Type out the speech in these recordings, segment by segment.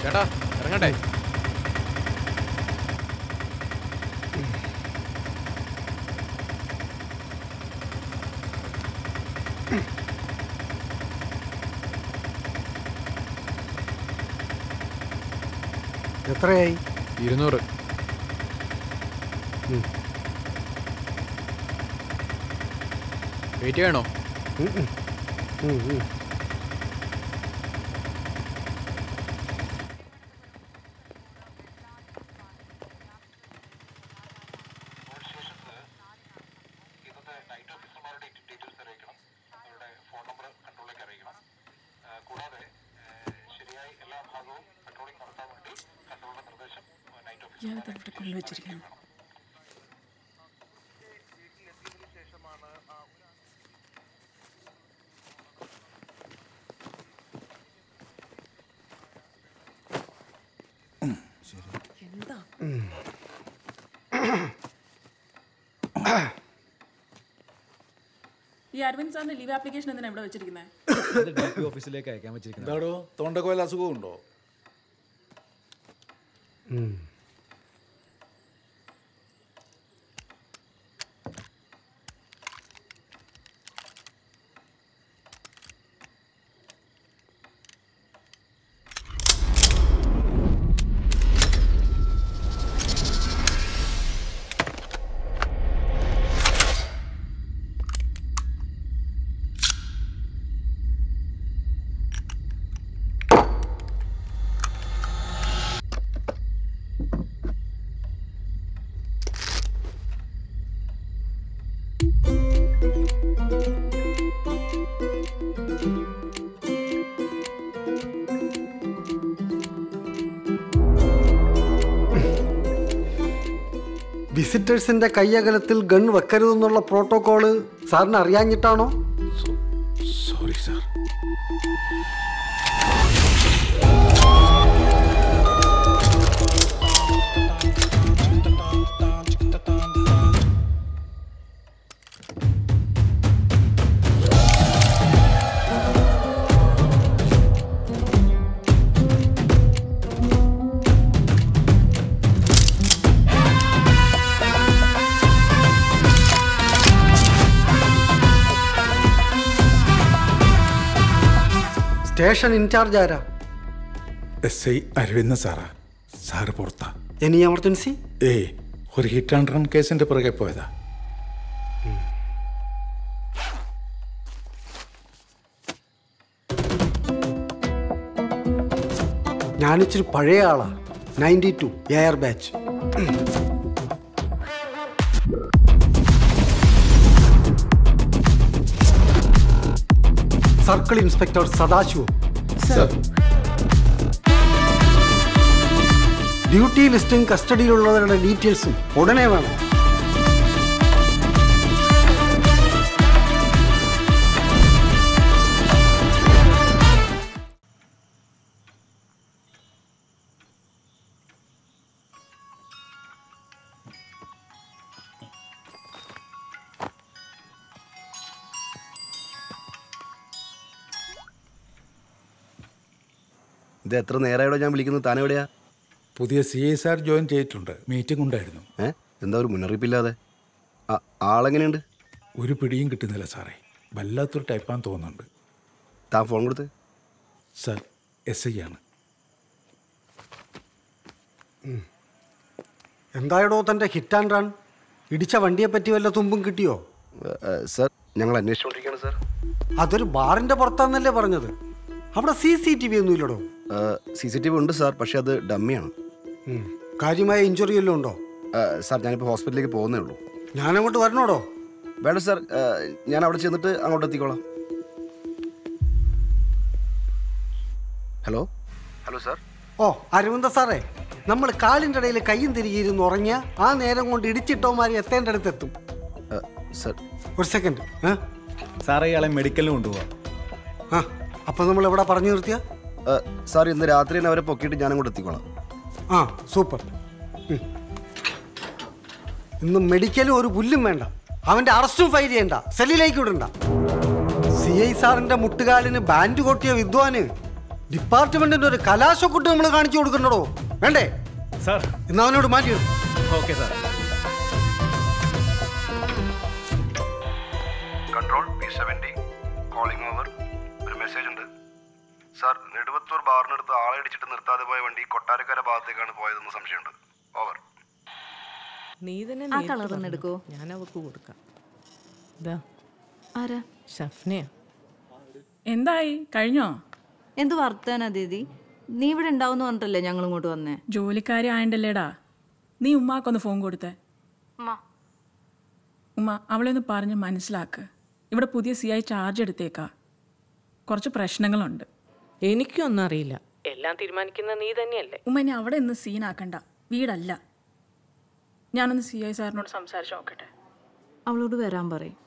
ചേട്ടാ ഇറങ്ങട്ടെ എത്രയായി ഇരുന്നൂറ് വെയിറ്റ് ചെയ്യണോ ഉം, ഉം. ഉം, ഉം. ഇയാളിത് എവിടെ കൊണ്ടുവച്ചിരിക്കുന്നു എന്താ ഈ അരവിന്ദ് സാറിന്റെ ലീവ് ആപ്ലിക്കേഷൻ എന്തിനാ ഇവിടെ വെച്ചിരിക്കുന്നത് ഓഫീസിലേക്ക് അയക്കാൻ വെച്ചിരിക്കുന്നത് എന്താടോ തൊണ്ടക്കോല അസുഖമുണ്ടോ ഉം. വിസിറ്റേഴ്സിന്റെ കയ്യകലത്തിൽ ഗൺ വെക്കരുതെന്നുള്ള പ്രോട്ടോകോള് സാറിന് അറിയാഞ്ഞിട്ടാണോ സോറി സാർ സ്റ്റേഷൻ ഇൻചാർജ് ആരാ എസ് ഐ അരവിന്ദ സാറാ സാറ് പുറത്താ എനി എമർജൻസി ഏയ് ഒരു ഹിറ്റ് ആൻഡ് റൺ കേസിന്റെ പുറകെ പോയതാ ഞാനിച്ചിരി പഴയ ആളാ നയൻറ്റി ടു എയർ batch circle inspector Sadasivam sir duty ലിസ്റ്റും കസ്റ്റഡിയിലുള്ളവരുടെ ഡീറ്റെയിൽസും ഉടനെ വേണം ഇത് എത്ര നേരമായിടോ ഞാൻ വിളിക്കുന്നത് താൻ എവിടെയാ പുതിയ സി ഐ സാർ ജോയിൻ ചെയ്തിട്ടുണ്ട് മീറ്റിംഗ് ഉണ്ടായിരുന്നു ഏ എന്താ ഒരു മുന്നറിയിപ്പില്ലാതെ ആ, ആളെങ്ങനെയുണ്ട് ഒരു പിടിയും കിട്ടുന്നില്ല സാറേ വല്ലാത്തൊരു ടൈപ്പാന്ന് തോന്നുന്നുണ്ട് താൻ ഫോൺ കൊടുത്ത് സാർ എസ് ഐ ആണ് എന്തായടോ തന്റെ ഹിറ്റ് ആൻഡ് റൺ ഇടിച്ച വണ്ടിയെ പറ്റി വല്ല തുമ്പും കിട്ടിയോ ഏ, ഏ, സാർ ഞങ്ങൾ അന്വേഷിച്ചുകൊണ്ടിരിക്കുകയാണ് സാർ അതൊരു ബാറിന്റെ പുറത്താന്നല്ലേ പറഞ്ഞത് അവിടെ സി സി ടി വി ഒന്നുമില്ലടോ സി സി ടി വി ഉണ്ട് സാർ പക്ഷേ അത് ഡമ്മിയാണ് ഉം. കാര്യമായ ഇഞ്ചുറി വല്ലതും ഉണ്ടോ ഏ, സാർ ഞാനിപ്പോൾ ഹോസ്പിറ്റലിലേക്ക് പോകുന്നേ ഉള്ളൂ ഞാനങ്ങോട്ട് വരണോടോ വേണ്ട സാർ ഏ, ഞാൻ അവിടെ ചെന്നിട്ട് അങ്ങോട്ട് എത്തിക്കോളാം ഹലോ ഹലോ സാർ ഓ അരവിന്ദ സാറേ നമ്മൾ കാലിൻ്റെ ഇടയിൽ കയ്യും തിരികെ ഉറങ്ങിയ ആ നേരം കൊണ്ട് ഇടിച്ചിട്ടോമാരി എത്തേണ്ട അടുത്ത് എത്തും ഏ, സാർ ഒരു സെക്കൻഡ് ഏ സാറേ ഇയാളെ മെഡിക്കലിന് കൊണ്ടുപോവാം ആ അപ്പം നമ്മൾ എവിടെ പറഞ്ഞു നിർത്തിയ ഏ, സാർ ഇന്ന് രാത്രി തന്നെ അവരെ പൊക്കിയിട്ട് ഞാൻ അങ്ങോട്ട് എത്തിക്കോളാം ആ സൂപ്പർ ഉം. ഇന്ന് മെഡിക്കലും ഒരു പുല്ലും വേണ്ട അവന്റെ അറസ്റ്റും ഫയൽ ചെയ്യണ്ട സെല്ലിലേക്ക് വിടണ്ട സി ഐ സാറിന്റെ മുട്ടുകാലിന് ബാൻഡ് കൊട്ടിയ വിദ്വാന് ഡിപ്പാർട്ട്മെന്റിന്റെ ഒരു കലാശക്കുട്ട് നമ്മൾ കാണിച്ചു കൊടുക്കണ്ടോ വേണ്ടേ സാർ ഇന്ന് അവനോട് മാറ്റി വെക്ക്. Okay sir control P seventy calling over ഒരു മെസ്സേജ് ഉണ്ട് സാർ നെടുവത്തൂർ ബാറിനടുത്ത് ആളെ ഇടിച്ചിട്ട് നിർത്താതെ പോയ വണ്ടി കൊട്ടാരക്കര ഭാഗത്തേക്കാണ് പോയതെന്ന് സംശയമുണ്ട് ഓവർ നീ തന്നെ ആ നേരിട്ട് colour ഒന്ന് പറഞ്ഞോ. എടുക്കോ? ഞാൻ അവക്ക് കൊടുക്കാം ഇതാ ആരാ ഷഫ്നയാ എന്തായി കഴിഞ്ഞോ എന്ത് വർത്താനാ ദീദി നീ ഇവിടെ ഉണ്ടാവും പറഞ്ഞിട്ടല്ലേ ഞങ്ങൾ ഇങ്ങോട്ട് വന്നേ ജോലിക്കാരി ആയണ്ടല്ലേടാ നീ ഉമ്മാക്കൊന്ന് ഫോൺ കൊടുത്തേ ഉമ്മ അവളെ ഒന്ന് പറഞ്ഞ് മനസ്സിലാക്ക് ഇവിടെ പുതിയ സി ഐ ചാർജ് എടുത്തേക്കാ കുറച്ച് പ്രശ്നങ്ങളുണ്ട് എനിക്കൊന്നും അറിയില്ല എല്ലാം തീരുമാനിക്കുന്ന നീ തന്നെയല്ലേ ഉമ്മ ഇനി അവിടെ നിന്ന് സീനാക്കണ്ട വീടല്ല ഞാനൊന്ന് സി ഐ സാറിനോട് സംസാരിച്ച് നോക്കട്ടെ അവളോട് വരാൻ പറയും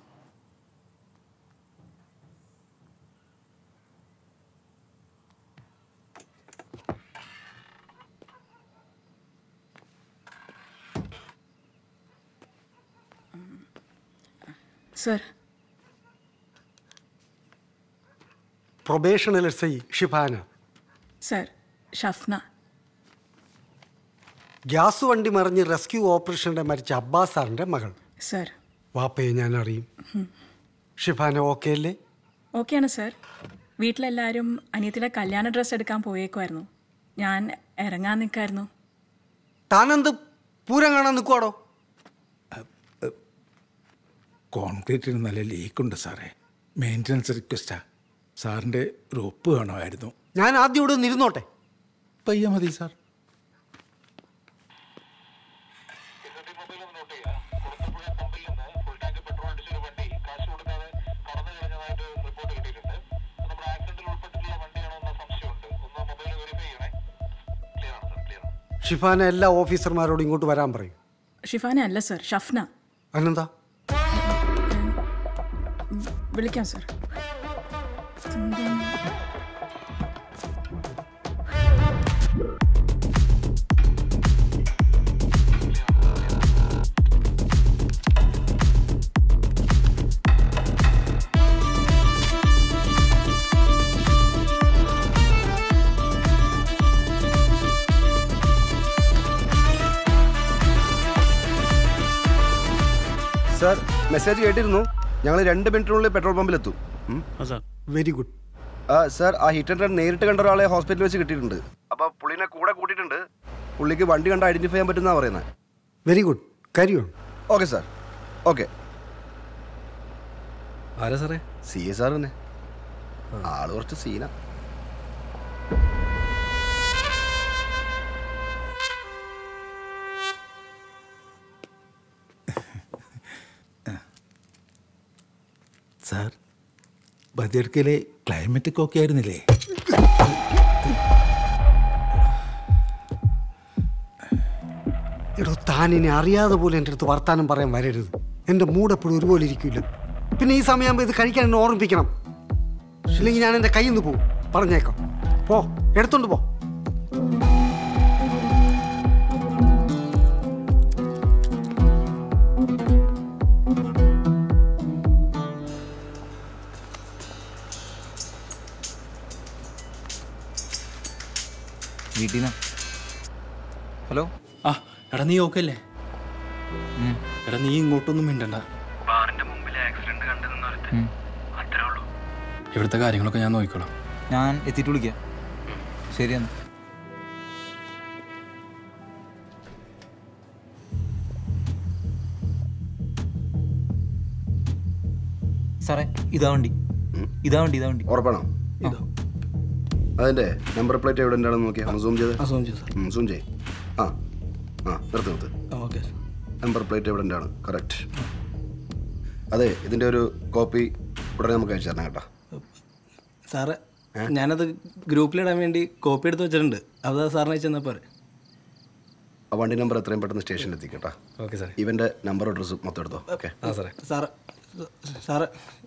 sir probational S I Shifana sir Shafna gas വണ്ടി മറിഞ്ഞ് റെസ്ക്യൂ ഓപ്പറേഷനിടെ മരിച്ച അബ്ബാസ് സാറിന്റെ മകൾ സർ വാപ്പയെ ഞാൻ അറിയും ഷിഫാന ഓക്കെ അല്ലേ ഓക്കെയാണ് സർ വീട്ടിലെല്ലാവരും അനിയത്തിയുടെ കല്യാണ ഡ്രസ്സ് എടുക്കാൻ പോയേക്കുമായിരുന്നു ഞാൻ ഇറങ്ങാൻ നിൽക്കായിരുന്നു താനെന്ത് പൂരം കാണാൻ നിൽക്കുവാടോ കോൺക്രീറ്റിന് നല്ല ലീക്കുണ്ട് സാറേ മെയിൻ്റനൻസ് റിക്വസ്റ്റാ സാറിൻ്റെ ഒരു ഒപ്പ് വേണമായിരുന്നു ഞാൻ ആദ്യം ഇവിടെ ഒന്ന് ഇരുന്നോട്ടെ പയ്യ മതി സാർ ഷിഫാന എല്ലാ ഓഫീസർമാരോടും ഇങ്ങോട്ട് വരാൻ പറയും ഷിഫാന അല്ല സർ ഷഫ്ന അനന്താ വിളിക്കാം സർ സാർ മെസ്സേജ് കേട്ടിരുന്നു ഞങ്ങൾ രണ്ട് മിനിറ്റിനുള്ളിൽ പെട്രോൾ പമ്പിലെത്തും ഉം. വെരി ഗുഡ് ആ സാർ ആ ഹിറ്റ് ആൻഡ് റൺ നേരിട്ട് കണ്ട ഒരാളെ ഹോസ്പിറ്റലിൽ വെച്ച് കിട്ടിയിട്ടുണ്ട് അപ്പോൾ പുള്ളിനെ കൂടെ കൂട്ടിയിട്ടുണ്ട് പുള്ളിക്ക് വണ്ടി കണ്ട് ഐഡന്റിഫൈ ചെയ്യാൻ പറ്റുന്ന പറയുന്നത് വെരി ഗുഡ് കാര്യമാണ് ഓക്കെ സാർ ഓക്കെ ആരാ സാറേ സി എ സാർ തന്നെ ആള് കുറച്ച് സീനാ സാർ ബദിയടുക്കയിലെ ക്ലൈമറ്റ് ഒക്കെ ഓക്കെ ആയിരുന്നില്ലേ എടോ താൻ ഇനി അറിയാതെ പോലും എൻ്റെ അടുത്ത് വർത്താനം പറയാൻ വരരുത് എൻ്റെ മൂഡ് എപ്പോഴും ഒരുപോലെ ഇരിക്കില്ല പിന്നെ ഈ സമയമാകുമ്പോൾ ഇത് കഴിക്കാൻ എന്നെ ഓർമ്മിപ്പിക്കണം ഇല്ലെങ്കിൽ ഞാൻ എൻ്റെ കയ്യിൽ നിന്ന് പോകും പറഞ്ഞേക്കാം പോ എടുത്തോണ്ട് പോ വീട്ടിൽ നിന്ന് ഹലോ ആ എടാ നീ ഓക്കെ അല്ലേ ഉം. എടാ നീ ഇങ്ങോട്ടൊന്നും മിണ്ടണ്ട ഇവിടുത്തെ കാര്യങ്ങളൊക്കെ ഞാൻ നോക്കിക്കോളാം ഞാൻ എത്തിയിട്ട് വിളിക്കാം ശരിയെന്നാ സാറേ ഇതാ വണ്ടി ഇതാ വണ്ടി ഇതാ വണ്ടി ഉറപ്പാണോ അതിന്റെ നമ്പർ പ്ലേറ്റ് എവിടെ ഉണ്ടാണെന്ന് നോക്കിയാ ഒന്ന് സൂം ചെയ്ത് അസുഖം ചെയ്തു സാർ സൂം ചെയ്യ് ആ ആ നിർത്ത് നിർത്ത് ഓക്കെ നമ്പർ പ്ലേറ്റ് എവിടെ ഉണ്ടാണ് കറക്റ്റ് അതെ ഇതിന്റെ ഒരു കോപ്പി ഉടനെ നമുക്ക് അയച്ചു തരണം കേട്ടോ സാറ് ഞാനത് ഗ്രൂപ്പിലിടാൻ വേണ്ടി കോപ്പി എടുത്ത് വെച്ചിട്ടുണ്ട് അത് സാറിന് അയച്ചു തന്നാൽ പോരെ ആ വണ്ടി നമ്പർ എത്രയും പെട്ടെന്ന് സ്റ്റേഷനിൽ എത്തിക്കട്ടോ ഓക്കെ സാറേ ഇവന്റെ നമ്പർ അഡ്രസ്സ് മൊത്തം എടുത്തോ ഓക്കെ ആ സാറേ sir sir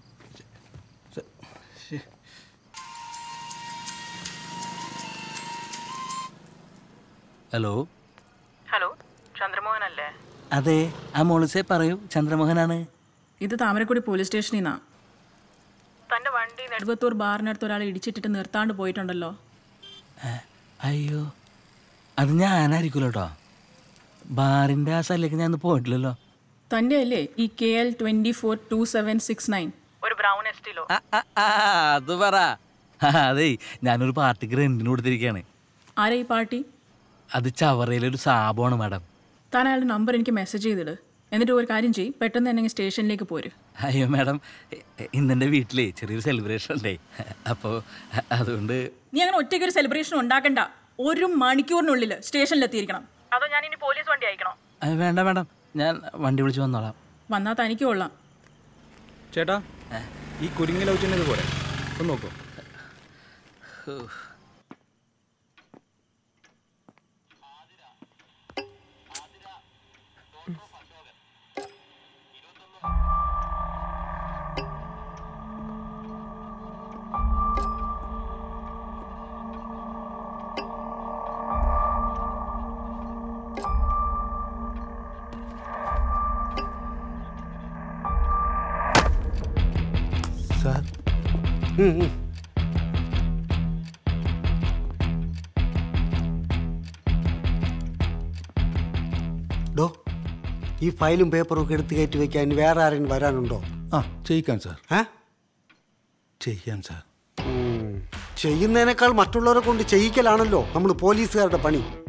hello hello Chandramohan അല്ലേ അതെ ആ മോളിസെ പറയൂ ചന്ദ്രമോഹനാണ് ഇത് താമരക്കുടി പോലീസ് സ്റ്റേഷനിൽ നിന്നാ തന്റെ വണ്ടി നെടുവത്തൂർ ബാറിനടുത്ത് ഒരാൾ ഇടിച്ചിട്ടിട്ട് നിർത്താണ്ട് പോയിട്ടുണ്ടല്ലോ അയ്യോ അത് ഞാനായിരിക്കുമല്ലോ കേട്ടോ ബാറിൻ്റെ ആ സ്ഥലത്തേക്ക് ഞാൻ ഇന്ന് പോയിട്ടില്ലല്ലോ തൻ്റെ അല്ലേ ഈ K L twenty four two seven six nine ഒരു ബ്രൗൺ എസ്റ്റിലോ ആ, ആ, ആ, അത് പറ ആ, അതേ ഞാനൊരു പാർട്ടിക്ക് റെന്റിന് കൊടുത്തിരിക്കുകയാണ് ആരാ ഈ പാർട്ടി അത് ചവറയിലൊരു സാബമാണ് മാഡം താൻ അയാളുടെ നമ്പർ എനിക്ക് മെസ്സേജ് ചെയ്തിട് എന്നിട്ട് ഒരു കാര്യം ചെയ്യും പെട്ടെന്ന് തന്നെ സ്റ്റേഷനിലേക്ക് പോര് അയ്യോ മാഡം ഇന്നെൻ്റെ വീട്ടിലേ ചെറിയൊരു സെലിബ്രേഷൻ ഉണ്ടേ അപ്പോൾ അതുകൊണ്ട് നീ അങ്ങനെ ഒറ്റയ്ക്ക് ഒരു സെലിബ്രേഷൻ ഉണ്ടാക്കണ്ട ഒരു മണിക്കൂറിനുള്ളിൽ സ്റ്റേഷനിലെത്തിയിരിക്കണം അതോ ഞാൻ ഇനി പോലീസ് വണ്ടി അയക്കണോ ആ, വേണ്ട മാഡം ഞാൻ വണ്ടി വിളിച്ച് വന്നോളാം വന്നാൽ തനിക്ക് കൊള്ളാം ചേട്ടാ ഈ കുരുങ്ങി ലവ് ചെയ്യുന്നത് പോലെ ഒന്ന് നോക്കൂ സാർ ഉം, ഉം. ഡോ ഈ ഫയലും പേപ്പറും ഒക്കെ എടുത്ത് കയറ്റി വെക്കാൻ ഇനി വേറെ ആരെങ്കിലും വരാനുണ്ടോ ആ ചെയ്യിക്കാം സാർ ഏ ചെയ്യാം സാർ ഉം. ചെയ്യുന്നതിനേക്കാൾ മറ്റുള്ളവരെ കൊണ്ട് ചെയ്യിക്കലാണല്ലോ നമ്മൾ പോലീസുകാരുടെ പണി